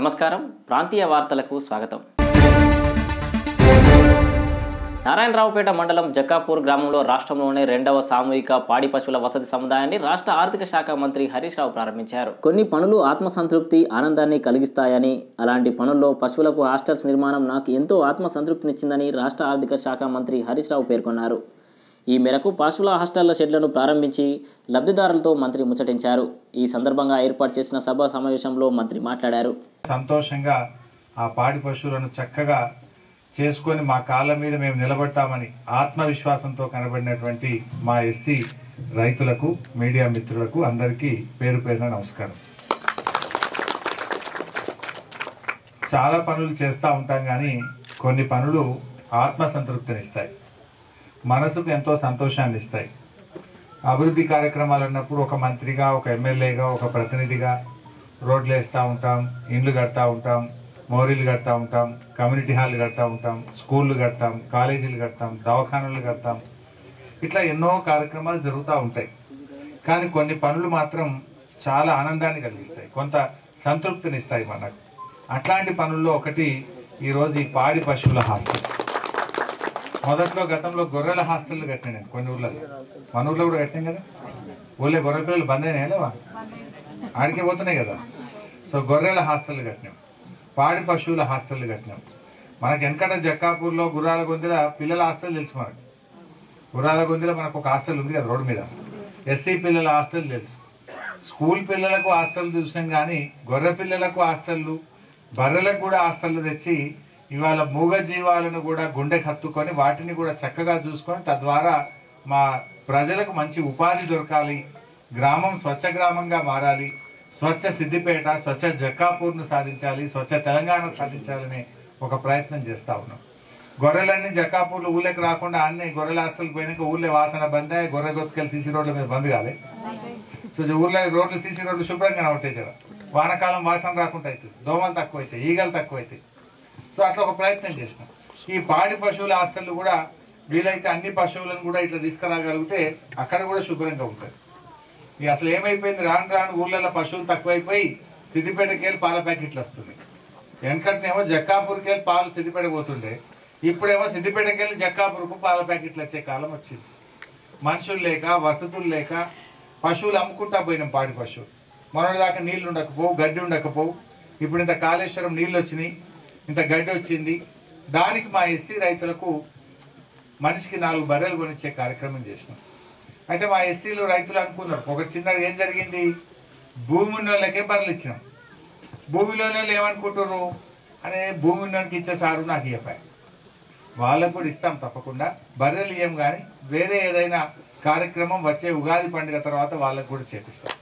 నమస్కారం ప్రాంతీయ వార్తలకు స్వాగతం నారాయణరావుపేట మండలం జక్కాపూర్ గ్రామంలో రాష్ట్రంలోనే రెండవ సామూహిక పాడి పశువుల వసతి సముదాయాన్ని రాష్ట్ర ఆర్థిక శాఖ మంత్రి హరీష్ రావు ప్రారంభించారు కొన్ని పనులు ఆత్మసంతృప్తి ఆనందాన్ని కలిగిస్తాయని అలాంటి పనుల్లో పశువులకు హాస్టల్స్ నిర్మాణం నాకు ఎంతో ఆత్మసంతృప్తినిచ్చిందని రాష్ట్ర ఆర్థిక శాఖ మంత్రి హరీష్ రావు పేర్కొన్నారు ఈ మేరకు పశువుల హాస్టళ్ల షెడ్లను ప్రారంభించి లబ్ధిదారులతో మంత్రి ముచ్చటించారు ఈ సందర్భంగా ఏర్పాటు చేసిన సభా సమావేశంలో మంత్రి మాట్లాడారు సంతోషంగా ఆ పాడి పశువులను చక్కగా చేసుకొని మా కాళ్ళ మీద మేము నిలబడతామని ఆత్మవిశ్వాసంతో కనబడినటువంటి మా ఎస్సీ రైతులకు మీడియా మిత్రులకు అందరికీ పేరు పేరున నమస్కారం చాలా పనులు చేస్తూ ఉంటాం కానీ కొన్ని పనులు ఆత్మసంతృప్తినిస్తాయి మనసుకు ఎంతో సంతోషాన్ని ఇస్తాయి అభివృద్ధి కార్యక్రమాలు అన్నప్పుడు ఒక మంత్రిగా ఒక ఎమ్మెల్యేగా ఒక ప్రతినిధిగా రోడ్లు వేస్తూ ఉంటాం ఇండ్లు కడతా ఉంటాం మోరీలు కడతా ఉంటాం కమ్యూనిటీ హాల్ కడతా ఉంటాం స్కూళ్ళు కడతాం కాలేజీలు కడతాం దవాఖానాలు కడతాం ఇట్లా ఎన్నో కార్యక్రమాలు జరుగుతూ ఉంటాయి కానీ కొన్ని పనులు మాత్రం చాలా ఆనందాన్ని కలిగిస్తాయి కొంత సంతృప్తినిస్తాయి మనకు అట్లాంటి పనుల్లో ఒకటి ఈరోజు ఈ పాడి పశువుల హాస్టల్ మొదట్లో గతంలో గొర్రెల హాస్టల్ కట్టినా నేను కొన్ని ఊర్లలో మన ఊర్లో కూడా కట్టినాం కదా ఊళ్ళో గొర్రెల పిల్లలు బంద్ అయినాయి లేవా ఆడికే పోతున్నాయి కదా సో గొర్రెల హాస్టల్ కట్టినాం పాడి పశువుల హాస్టల్ కట్టినాం మనకి వెనకట జక్కాపూర్లో గుర్రాల గొంతుల పిల్లల హాస్టల్ తెలుసు మనకు గుర్రాల గొంతులో మనకు ఒక హాస్టల్ ఉంది కదా రోడ్డు మీద ఎస్సీ పిల్లల హాస్టల్ తెలుసు స్కూల్ పిల్లలకు హాస్టల్ చూసినాం కానీ గొర్రె పిల్లలకు హాస్టళ్ళు బర్రెలకు కూడా హాస్టళ్ళు తెచ్చి ఇవాళ మూగ జీవాలను కూడా గుండెకి హత్తుకొని వాటిని కూడా చక్కగా చూసుకొని తద్వారా మా ప్రజలకు మంచి ఉపాధి దొరకాలి గ్రామం స్వచ్ఛ గ్రామంగా మారాలి స్వచ్ఛ సిద్దిపేట స్వచ్ఛ జక్కాపూర్ను సాధించాలి స్వచ్ఛ తెలంగాణ సాధించాలనే ఒక ప్రయత్నం చేస్తా ఉన్నాం గొర్రెలన్నీ జక్కాపూర్లు ఊళ్ళకి రాకుండా అన్నీ గొర్రెల హాస్టల్కి పోయినాక ఊళ్ళో వాసన బంద్ అయ్యి గొర్రె గొత్తుకెళ్ళి సీసీ రోడ్ల మీద బంద్ కాలే సో ఊర్లో రోడ్లు సీసీ రోడ్లు శుభ్రంగా ఉంటాయి జర వానకాలం వాసన రాకుండా అవుతుంది దోమలు తక్కువ అవుతాయి ఈగలు తక్కువ అవుతాయి సో అట్లా ఒక ప్రయత్నం చేసినాం ఈ పాడి పశువుల హాస్టల్ కూడా వీలైతే అన్ని పశువులను కూడా ఇట్లా తీసుకురాగలిగితే అక్కడ కూడా శుభ్రంగా ఉంటుంది ఇక అసలు ఏమైపోయింది రాను రాను ఊళ్ళల్లో పశువులు తక్కువైపోయి సిద్దిపేటకి వెళ్ళి పాల ప్యాకెట్లు వస్తుంది వెనకటనేమో జక్కాపూర్కి వెళ్ళి పాలు సిద్దిపేట పోతుండే ఇప్పుడేమో సిద్దిపేటకి వెళ్ళి జక్కాపూర్కు పాల ప్యాకెట్లు వచ్చే కాలం వచ్చింది మనుషులు లేక వసతులు లేక పశువులు అమ్ముకుంటా పోయినాం పాడి పశువులు మొన్నటి దాకా నీళ్లు ఉండకపోవు గడ్డి ఉండకపోవు ఇప్పుడు ఇంత కాళేశ్వరం నీళ్ళు వచ్చినాయి ఇంత గడ్డి వచ్చింది దానికి మా ఎస్సీ రైతులకు మనిషికి నాలుగు బర్రెలు కొనిచ్చే కార్యక్రమం చేసినాం అయితే మా ఎస్సీలు రైతులు అనుకున్నారు ఒక చిన్నది ఏం జరిగింది భూమి ఉన్న వాళ్ళకే బర్రెలు ఇచ్చినాం భూమిలోనే వాళ్ళు ఏమనుకుంటున్నారు అరే భూమి ఉన్నోనికి ఇచ్చే సారు నాకు ఇవ్వపాయి వాళ్ళకు కూడా ఇస్తాం తప్పకుండా బర్రెలు ఇయ్యం కానీ వేరే ఏదైనా కార్యక్రమం వచ్చే ఉగాది పండుగ తర్వాత వాళ్ళకు కూడా చేపిస్తాం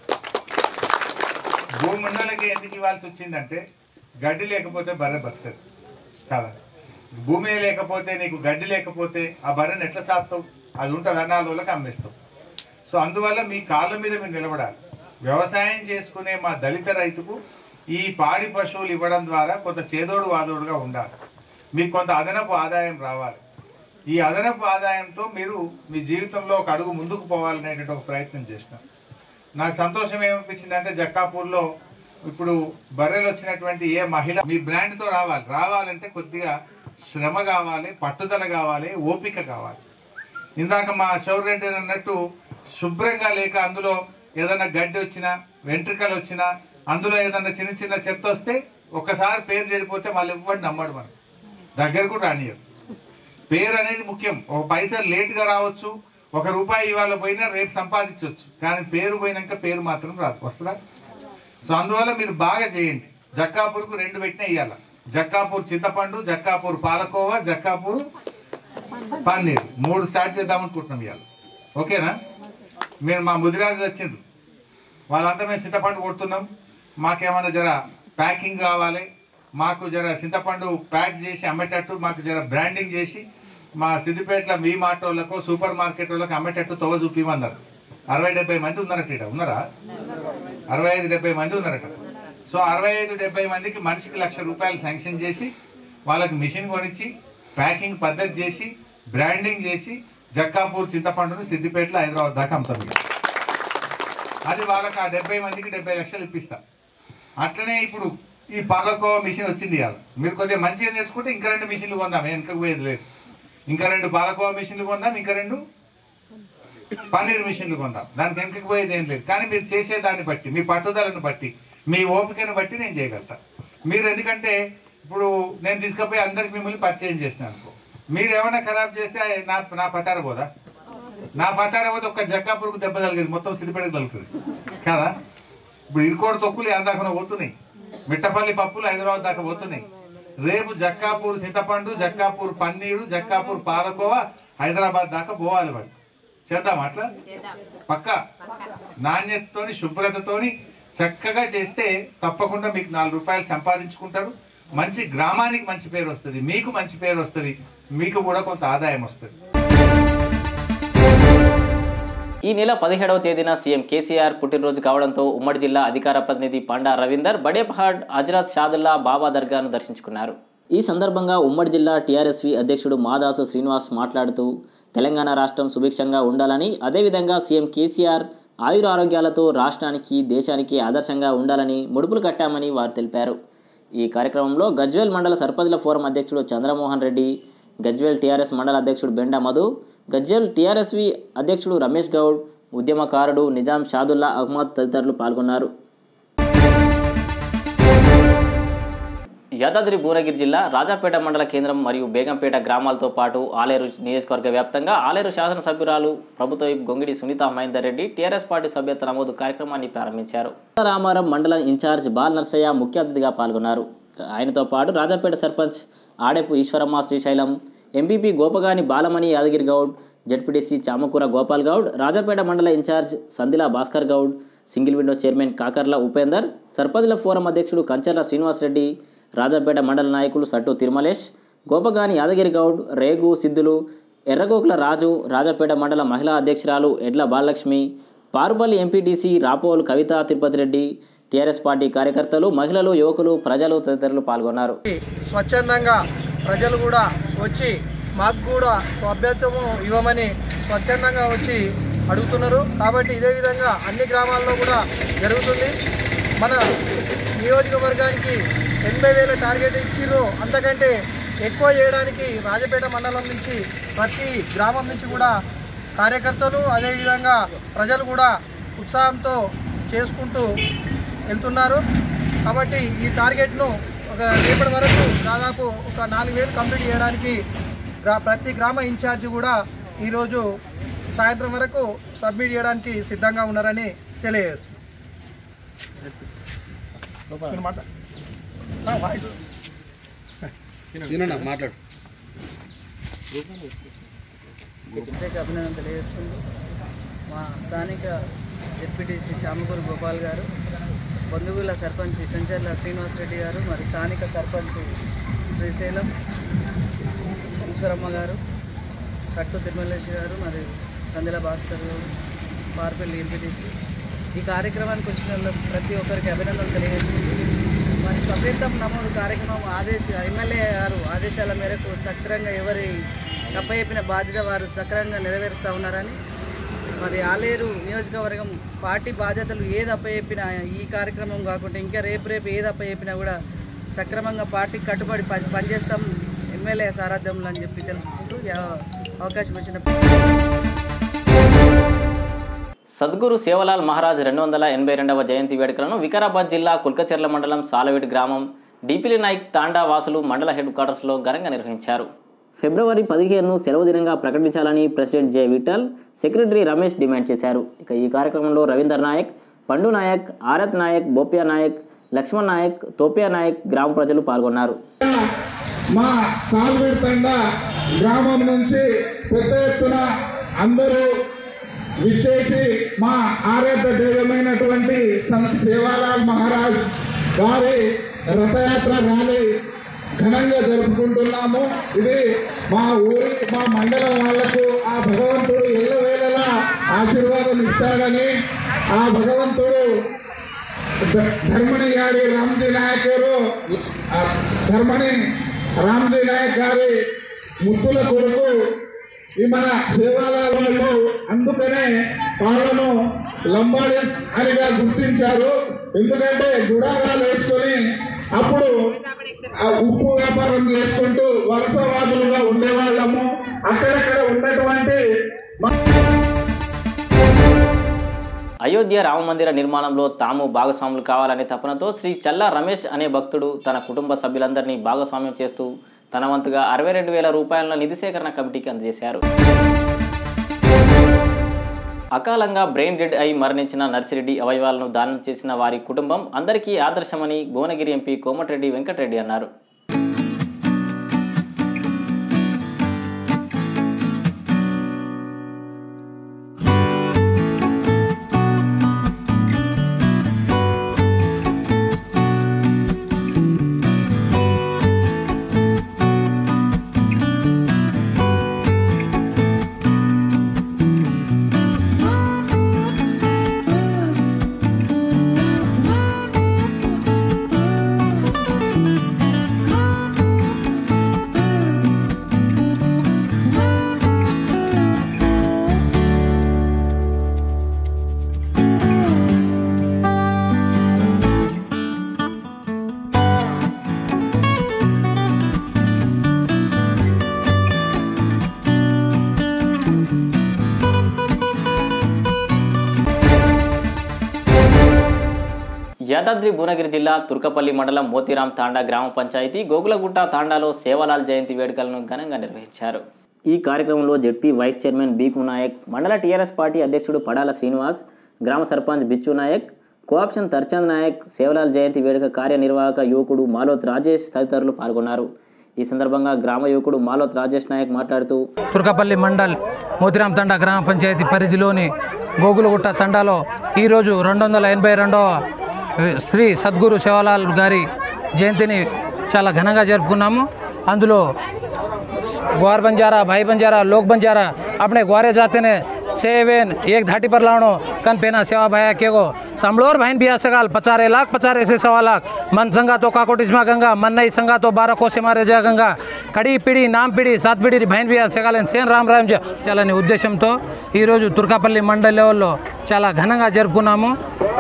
భూమి ఉన్నోళ్ళకి ఎందుకు ఇవ్వాల్సి వచ్చిందంటే గడ్డి లేకపోతే బర్రె బతకదు కాదా భూమి లేకపోతే నీకు గడ్డి లేకపోతే ఆ బర్రెని ఎట్లా సాపుతావు అది ఉంటుంది అన్నాళ్ళ వాళ్ళకి అమ్మేస్తావు సో అందువల్ల మీ కాళ్ళ మీద మీరు నిలబడాలి వ్యవసాయం చేసుకునే మా దళిత రైతుకు ఈ పాడి పశువులు ఇవ్వడం ద్వారా కొంత చేదోడు వాదోడుగా ఉండాలి మీకు కొంత అదనపు ఆదాయం రావాలి ఈ అదనపు ఆదాయంతో మీరు మీ జీవితంలో ఒక అడుగు ముందుకు పోవాలనేటువంటి ఒక ప్రయత్నం చేసినాం నాకు సంతోషం ఏమనిపించింది అంటే జక్కాపూర్లో ఇప్పుడు బర్రెలు వచ్చినటువంటి ఏ మహిళ మీ బ్రాండ్తో రావాలి రావాలంటే కొద్దిగా శ్రమ కావాలి పట్టుదల కావాలి ఓపిక కావాలి ఇందాక మా శౌర్రెడ్డి అన్నట్టు శుభ్రంగా లేక అందులో ఏదైనా గడ్డి వచ్చినా వెంట్రుకలు వచ్చినా అందులో ఏదైనా చిన్న చిన్న చెత్త వస్తే ఒక్కసారి పేరు చెడిపోతే మళ్ళీ ఇవ్వండి నమ్మడు మనం దగ్గర కూడా రానియరు పేరు అనేది ముఖ్యం ఒక పైసలు లేట్గా రావచ్చు ఒక రూపాయి ఇవాళ పోయినా రేపు సంపాదించవచ్చు కానీ పేరు పోయినాక పేరు మాత్రం రాదు వస్తుందా సో అందువల్ల మీరు బాగా చేయండి జక్కాపూర్కు రెండు పెట్టినా ఇవ్వాలి జక్కాపూర్ చింతపండు జక్కాపూర్ పాలకోవా జక్కాపూర్ పన్నీర్ మూడు స్టార్ట్ చేద్దాం అనుకుంటున్నాం ఇవాళ ఓకేనా మీరు మా ముదిరాజు వచ్చిండ్రు వాళ్ళంతా మేము చింతపండు కొడుతున్నాం మాకేమన్నా జర ప్యాకింగ్ కావాలి మాకు జర చింతపండు ప్యాక్ చేసి అమ్మేటట్టు మాకు జర బ్రాండింగ్ చేసి మా సిద్దిపేటలో మీ మాట వాళ్ళకు సూపర్ మార్కెట్ వాళ్ళకి అమ్మేటట్టు తొవ చూపిమన్నారు అరవై డెబ్బై మంది ఉన్నారట ఈడ ఉన్నారా అరవై ఐదు డెబ్బై మంది ఉన్నారట సో అరవై ఐదు డెబ్బై మందికి మనిషికి లక్ష రూపాయలు శాంక్షన్ చేసి వాళ్ళకి మిషన్ కొనిచ్చి ప్యాకింగ్ పద్ధతి చేసి బ్రాండింగ్ చేసి జక్కాపూర్ చింతపండును సిద్దిపేటలో హైదరాబాద్ దాకా అమ్ముతాం ఇక. అది వాళ్ళకి ఆ డెబ్బై మందికి డెబ్బై లక్షలు ఇప్పిస్తా అట్లనే ఇప్పుడు ఈ పాలకోవా మిషన్ వచ్చింది ఇవాళ మీరు కొద్దిగా మంచిగా నేర్చుకుంటే ఇంకా రెండు మిషన్లు కొందాం వెనకకు పోయేది లేదు ఇంకా రెండు పాలకోవా మిషన్లు కొందాం ఇంకా రెండు పన్నీర్ మిషన్లు కొందాం దానికి వెనకకు పోయేది ఏం లేదు కానీ మీరు చేసే దాన్ని బట్టి మీ పట్టుదలను బట్టి మీ ఓపికను బట్టి నేను చేయగలుగుతా మీరు ఎందుకంటే ఇప్పుడు నేను తీసుకుపోయి అందరికి మిమ్మల్ని పరిచయం చేసిన అనుకో మీరు ఏమైనా ఖరాబ్ చేస్తే నా నా పతార పోదా నా పతార పోతే ఒక్క జక్కాపూర్కు దెబ్బ తగిలింది మొత్తం సిద్దిపేటకు తగులుతుంది కదా ఇప్పుడు ఇరుకోడు తొక్కులు ఎందాకన పోతున్నాయి మిట్టపల్లి పప్పులు హైదరాబాద్ దాకా పోతున్నాయి రేపు జక్కాపూర్ చింతపండు జక్కాపూర్ పన్నీరు జక్కాపూర్ పాలకోవా హైదరాబాద్ దాకా పోవాలి వాళ్ళు చేద్దాం అట్లా పక్క నాణ్యతతోని శుభ్రతతోని చక్కగా చేస్తే తప్పకుండా మీకు నాలుగు రూపాయలు సంపాదించుకుంటారు మంచి గ్రామానికి మంచి పేరు వస్తుంది మీకు మంచి పేరు వస్తుంది మీకు కూడా కొంత ఆదాయం వస్తుంది ఈ నెల పదిహేడవ తేదీన సీఎం కేసీఆర్ పుట్టినరోజు కావడంతో ఉమ్మడి జిల్లా అధికార ప్రతినిధి పండా రవీందర్ బడేపహాడ్ హజరత్ షాదుల్లా బాబా దర్గాను దర్శించుకున్నారు ఈ సందర్భంగా ఉమ్మడి జిల్లా టీఆర్ఎస్వి అధ్యక్షుడు మాదాసు శ్రీనివాస్ మాట్లాడుతూ తెలంగాణ రాష్ట్రం సుభిక్షంగా ఉండాలని అదేవిధంగా సీఎం కేసీఆర్ ఆయుర ఆరోగ్యాలతో రాష్ట్రానికి దేశానికి ఆదర్శంగా ఉండాలని ముడుపులు కట్టామని వారు తెలిపారు ఈ కార్యక్రమంలో గజ్వేల్ మండల సర్పంచ్ల ఫోరం అధ్యక్షుడు చంద్రమోహన్ రెడ్డి గజ్వేల్ టీఆర్ఎస్ మండల అధ్యక్షుడు బెండా మధు గజ్వేల్ టీఆర్ఎస్వి అధ్యక్షుడు రమేష్ గౌడ్ ఉద్యమకారుడు నిజాం షాదుల్లా అహ్మద్ తదితరులు పాల్గొన్నారు యాదాద్రి భువనగిరి జిల్లా రాజాపేట మండల కేంద్రం మరియు బేగంపేట గ్రామాలతో పాటు ఆలేరు నియోజకవర్గ వ్యాప్తంగా ఆలేరు శాసనసభ్యురాలు ప్రభుత్వ whip Gongidi Sunitha Mahender Reddy TRS party సభ్యత్వ నమోదు కార్యక్రమాన్ని ప్రారంభించారు రామారం మండల ఇన్ఛార్జ్ బాల్ నర్సయ్య ముఖ్య అతిథిగా పాల్గొన్నారు ఆయనతో పాటు రాజాపేట సర్పంచ్ ఆడెపు ఈశ్వరమ్మ శ్రీశైలం ఎంపీపీ గోపగాని బాలమణి యాదగిరి గౌడ్ జడ్పీటీసీ చామకూర గోపాల్ గౌడ్ రాజాపేట మండల incharge Sandila Bhaskar Goud single window chairman Kakarla Upender సర్పంచ్ల ఫోరం అధ్యక్షుడు కంచర్ల శ్రీనివాసరెడ్డి రాజాపేట మండల నాయకులు సట్టు తిరుమలేష్ గోపగాని యాదగిరి గౌడ్ రేగు సిద్ధులు ఎర్రగోకుల రాజు రాజాపేట మండల మహిళా అధ్యక్షురాలు Edla Balalakshmi Parupalli MPTC Rapolu Kavitha Tirupati Reddy TRS party కార్యకర్తలు మహిళలు యువకులు ప్రజలు తదితరులు పాల్గొన్నారు స్వచ్ఛందంగా ప్రజలు కూడా వచ్చి మాకు కూడా సభ్యత్వము ఇవ్వమని స్వచ్ఛందంగా వచ్చి అడుగుతున్నారు కాబట్టి ఇదే విధంగా అన్ని గ్రామాల్లో కూడా జరుగుతుంది మన నియోజకవర్గానికి ఎనభై వేల టార్గెట్ ఇచ్చిర్రు అంతకంటే ఎక్కువ చేయడానికి రాజపేట మండలం నుంచి ప్రతి గ్రామం నుంచి కూడా కార్యకర్తలు అదేవిధంగా ప్రజలు కూడా ఉత్సాహంతో చేసుకుంటూ వెళ్తున్నారు కాబట్టి ఈ టార్గెట్ను ఒక రేపటి వరకు దాదాపు ఒక నాలుగు వేలు కంప్లీట్ చేయడానికి గ్రా ప్రతి గ్రామ ఇన్ఛార్జి కూడా ఈరోజు సాయంత్రం వరకు సబ్మిట్ చేయడానికి సిద్ధంగా ఉన్నారని తెలియజేస్తుంది మీరు మాట్లా- ఆ, వాయిస్ మాట్లాడు ప్రత్యేక అభినందన తెలియజేస్తుంది మా స్థానిక డిప్యూటీసీ చామకూరు గోపాల్ గారు బంధువుల సర్పంచ్ కంచర్ల శ్రీనివాసరెడ్డి గారు మరి స్థానిక సర్పంచ్ శ్రీశైలం ఈశ్వరమ్మ గారు కట్టు తిరుమలేష్ గారు మరి సందిల భాస్కర్ గారు పార్పల్లి ఎంపీటీసీ ఈ కార్యక్రమానికి వచ్చిన వాళ్ళకి ప్రతి ఒక్కరికి అభినందనలు తెలియజేస్తుంది మరి సభ్యత్వం నమోదు కార్యక్రమం ఆదేశ ఎమ్మెల్యే గారు ఆదేశాల మేరకు సక్రంగా ఎవరి తప్పచెప్పిన బాధ్యత వారు సక్రంగా నెరవేరుస్తూ ఉన్నారని మరి ఆలేరు నియోజకవర్గం పార్టీ బాధ్యతలు ఏది అప్పచెప్పినా ఈ కార్యక్రమం కాకుండా ఇంకా రేపు రేపు ఏది అప్పచెప్పినా కూడా సక్రమంగా పార్టీకి కట్టుబడి పని పనిచేస్తాం ఎమ్మెల్యే సారథ్యంలో అని చెప్పి తెలుసుకుంటూ ఈ అవకాశం ఇచ్చినప్పుడు సద్గురు సేవలాల్ మహారాజ్ రెండు వందల ఎనభై రెండవ జయంతి వేడుకలను వికారాబాద్ జిల్లా కుల్కచెర్ల మండలం సాలవేటి గ్రామం డిపిలి నాయక్ తాండా వాసులు మండల హెడ్ క్వార్టర్స్లో ఘనంగా నిర్వహించారు ఫిబ్రవరి పదిహేనును సెలవు దినంగా ప్రకటించాలని president J Vithal secretary Ramesh demand చేశారు ఇక ఈ కార్యక్రమంలో రవీందర్ నాయక్ పండు నాయక్ ఆరత్ నాయక్ బోప్యా నాయక్ లక్ష్మణ్ నాయక్ తోప్యా నాయక్ గ్రామ ప్రజలు పాల్గొన్నారు మా సాల్వీడ్ తండ గ్రామం నుంచి పెద్ద ఎత్తున అందరూ విచ్చేసి మా ఆరాధ్య దైవమైనటువంటి సంత్ సేవాలాల్ మహారాజ్ గారి రథయాత్ర ర్యాలీ ఘనంగా జరుపుకుంటున్నాము ఇది మా ఊరి మా మండలం వాళ్లకు ఆ భగవంతుడు ఎల్లవేళలా ఆశీర్వాదం ఇస్తాడని ఆ భగవంతుడు ధ- ధర్మణి గారి రామ్జీ నాయక్ గారు ఆ ధర్మణి రామ్జీ నాయక్ గారి ముద్దుల కొడుకు ఈ మన సేవాలయంలో అందుకనే వాళ్ళను లంబాడీస్ అనిగా గుర్తించారు ఎందుకంటే గుడారాలు వేసుకొని అప్పుడు ఆ ఉప్పు వ్యాపారం చేసుకుంటూ వలసవాదులుగా ఉండేవాళ్ళము అక్కడక్కడ ఉన్నటువంటి అయోధ్య రామమందిర నిర్మాణంలో తాము భాగస్వాములు కావాలనే తపనతో శ్రీ చల్లా రమేష్ అనే భక్తుడు తన కుటుంబ సభ్యులందరినీ భాగస్వామ్యం చేస్తూ తన వంతుగా అరవై రెండు వేల రూపాయల నిధి సేకరణ కమిటీకి అందజేశారు అకాలంగా బ్రెయిన్ డెడ్ అయి మరణించిన నర్సిరెడ్డి అవయవాలను దానం చేసిన వారి కుటుంబం అందరికీ ఆదర్శమని భువనగిరి ఎంపీ కోమటిరెడ్డి వెంకటరెడ్డి అన్నారు యాదాద్రి భువనగిరి జిల్లా తుర్కపల్లి మండలం మోతిరాం తాండా గ్రామ పంచాయతీ గోగులగుట్ట తాండాలో సేవలాల్ జయంతి వేడుకలను ఘనంగా నిర్వహించారు ఈ కార్యక్రమంలో ZP vice chairman Bheeku Naik మండల టీఆర్ఎస్ పార్టీ అధ్యక్షుడు పడాల శ్రీనివాస్ గ్రామ సర్పంచ్ బిచ్చు నాయక్ కోఆప్షన్ తర్చంద్ నాయక్ సేవలాల్ జయంతి వేడుక కార్యనిర్వాహక యువకుడు మాలోత్ రాజేష్ తదితరులు పాల్గొన్నారు ఈ సందర్భంగా గ్రామ యువకుడు మాలోత్ రాజేష్ నాయక్ మాట్లాడుతూ తుర్కపల్లి మండల్ మోతిరాం తండా గ్రామ పంచాయతీ పరిధిలోని గోగులగుట్ట తండాలో ఈరోజు రెండు వందల ఎనభై రెండవ శ్రీ సద్గురు శివలాల్ గారి జయంతిని చాలా ఘనంగా జరుపుకున్నాము అందులో ग्वार बंजारा भाई बंजारा लोग बंजारा अपने ग्वारे जाते ने सेवेन एक धाटी पर लावणो कन पेना सेवा भाया के गो समलोर भाईन बिया सगाल पचारे लाख पचारे से सवा लाख मन संगा तो काकोटिस्मा गंगा मन नहीं संगा तो बारह कोसे मारे जा गंगा కడి పిడి నామ్ పిడి సాత్ పిడి భైన్ బియా సెగాలని సేన్ రామ్ రామ్ చాలని ఉద్దేశంతో ఈరోజు తుర్కాపల్లి మండలి లెవెల్లో చాలా ఘనంగా జరుపుకున్నాము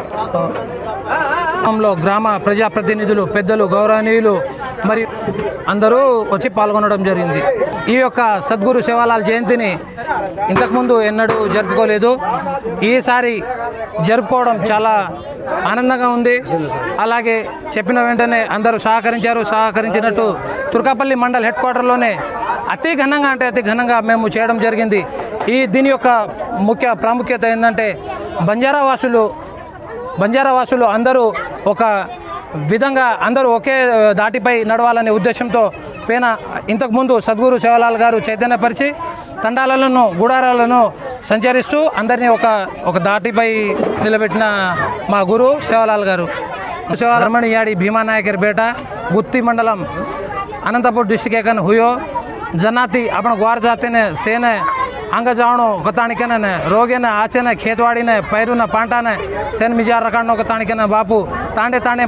గ్రామంలో గ్రామ ప్రజాప్రతినిధులు పెద్దలు గౌరవనీయులు మరియు అందరూ వచ్చి పాల్గొనడం జరిగింది ఈ యొక్క సద్గురు శివాలాల్ జయంతిని ఇంతకుముందు ఎన్నడూ జరుపుకోలేదు ఈసారి జరుపుకోవడం చాలా ఆనందంగా ఉంది అలాగే చెప్పిన వెంటనే అందరూ సహకరించారు సహకరించినట్టు తుర్కాపల్లి మండల్ హెడ్ క్వార్టర్లోనే అతి ఘనంగా అంటే అతి ఘనంగా మేము చేయడం జరిగింది ఈ దీని యొక్క ముఖ్య ప్రాముఖ్యత ఏంటంటే బంజారా వాసులు బంజారా వాసులు అందరూ ఒక విధంగా అందరూ ఒకే దాటిపై నడవాలనే ఉద్దేశంతో పైన ఇంతకుముందు సద్గురు శివలాల్ గారు చైతన్యపరిచి తండాలను గుడారాలను సంచరిస్తూ అందరినీ ఒక ఒక దాటిపై నిలబెట్టిన మా గురు శివలాల్ గారు శివ రమణి యాడి భీమానాయకర్ బేట గుత్తి మండలం अनंतपुर डिस्ट्रिक्ट एकन हुयो जनाती आपण ग्वार जाते ने सेने अंग जावणो कताणिके ने रोगे ने आचे ने खेतवाड़ी ने पैरू ने पांटा ने सेन मिजार रकाणो कताणिके ने बापू तांडे तांडे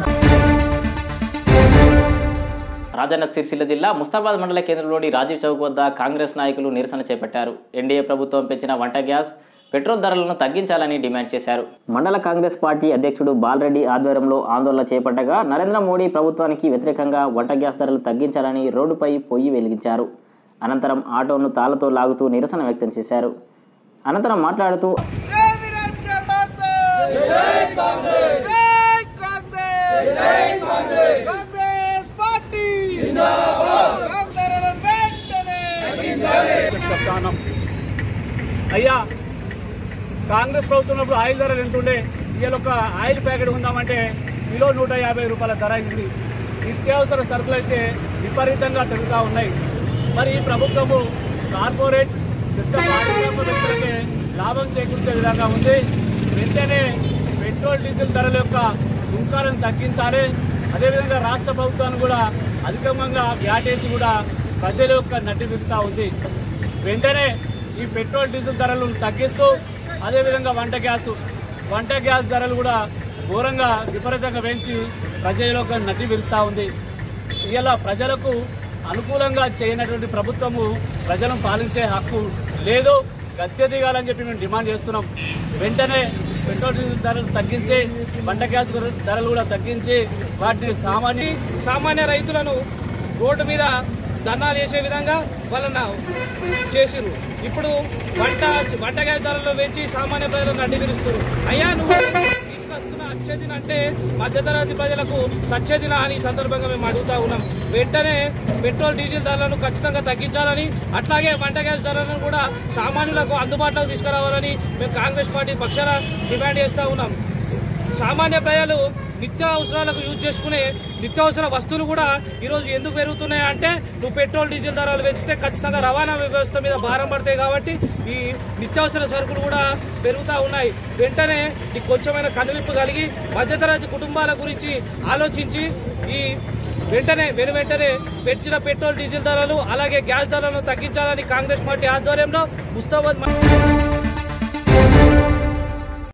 రాజన్న సిరిసిల్ల జిల్లా ముస్తాబాద్ మండల కేంద్రంలోని రాజీవ్ చౌక్ వద్ద కాంగ్రెస్ నాయకులు నిరసన చేపట్టారు ఎన్డీఏ ప్రభుత్వం పెంచిన వంట గ్యాస్ పెట్రోల్ ధరలను తగ్గించాలని డిమాండ్ చేశారు మండల కాంగ్రెస్ పార్టీ అధ్యక్షుడు బాలరెడ్డి ఆధ్వర్యంలో ఆందోళన చేపట్టగా నరేంద్ర మోడీ ప్రభుత్వానికి వ్యతిరేకంగా వంట గ్యాస్ ధరలు తగ్గించాలని రోడ్డుపై పొయ్యి వెలిగించారు అనంతరం ఆటోను తాళ్లతో లాగుతూ నిరసన వ్యక్తం చేశారు అనంతరం మాట్లాడుతూ చెప్తాను అయ్యా కాంగ్రెస్ ప్రభుత్వం ఉన్నప్పుడు ఆయిల్ ధరలు ఎంత ఉండే ఇవాళ ఒక ఆయిల్ ప్యాకెట్ ఉందామంటే కిలో నూట యాభై రూపాయల ధర అయింది నిత్యావసర సరుకులు అయితే విపరీతంగా పెరుగుతూ ఉన్నాయి మరి ఈ ప్రభుత్వము కార్పొరేట్ పెద్ద పారిశ్రామికవేత్తలకే లాభం చేకూర్చే విధంగా ఉంది వెంటనే పెట్రోల్ డీజిల్ ధరల యొక్క సుంకాలను తగ్గించాలి అదేవిధంగా రాష్ట్ర ప్రభుత్వాన్ని కూడా అధికంగా వ్యాటేసి కూడా ప్రజల యొక్క నడ్డి విరుస్తూ ఉంది వెంటనే ఈ పెట్రోల్ డీజిల్ ధరలను తగ్గిస్తూ అదేవిధంగా వంట గ్యాస్ వంట గ్యాస్ ధరలు కూడా ఘోరంగా విపరీతంగా పెంచి ప్రజల యొక్క నడ్డి విరుస్తూ ఉంది ఇలా ప్రజలకు అనుకూలంగా చేయనటువంటి ప్రభుత్వము ప్రజలను పాలించే హక్కు లేదు గద్దె దిగాలని చెప్పి మేము డిమాండ్ చేస్తున్నాం వెంటనే పెట్రోల్ డీజిల్ ధరలు తగ్గించి వంట గ్యాస్ ధరలు కూడా తగ్గించి వాటిని సామాన్య సామాన్య రైతులను రోడ్డు మీద ధర్నాలు చేసే విధంగా వాళ్ళను చేసిర్రు ఇప్పుడు వంట వంట గ్యాస్ ధరలు పెంచి సామాన్య ప్రజలను అడ్డు విరుస్తారు అయ్యా నువ్వు తీసుకొస్తున్న అచ్చేదిన అంటే మధ్యతరగతి ప్రజలకు సచ్చేదిన అని ఈ సందర్భంగా మేము అడుగుతా ఉన్నాం వెంటనే పెట్రోల్ డీజిల్ ధరలను ఖచ్చితంగా తగ్గించాలని అట్లాగే వంట గ్యాస్ ధరలను కూడా సామాన్యులకు అందుబాటులోకి తీసుకురావాలని మేము కాంగ్రెస్ పార్టీ పక్షాన డిమాండ్ చేస్తూ ఉన్నాం సామాన్య ప్రజలు నిత్య అవసరాలకు యూజ్ చేసుకునే నిత్యావసర వస్తువులు కూడా ఈరోజు ఎందుకు పెరుగుతున్నాయి అంటే నువ్వు పెట్రోల్ డీజిల్ ధరలు పెంచితే ఖచ్చితంగా రవాణా వ్యవస్థ మీద భారం పడతాయి కాబట్టి ఈ నిత్యావసర సరుకులు కూడా పెరుగుతూ ఉన్నాయి వెంటనే ఈ కొంచెమైన కనువిప్పు కలిగి మధ్యతరగతి కుటుంబాల గురించి ఆలోచించి ఈ వెంటనే వెను వెంటనే పెంచిన పెట్రోల్ డీజిల్ ధరలు అలాగే గ్యాస్ ధరలను తగ్గించాలని కాంగ్రెస్ పార్టీ ఆధ్వర్యంలో ముస్తాబాద్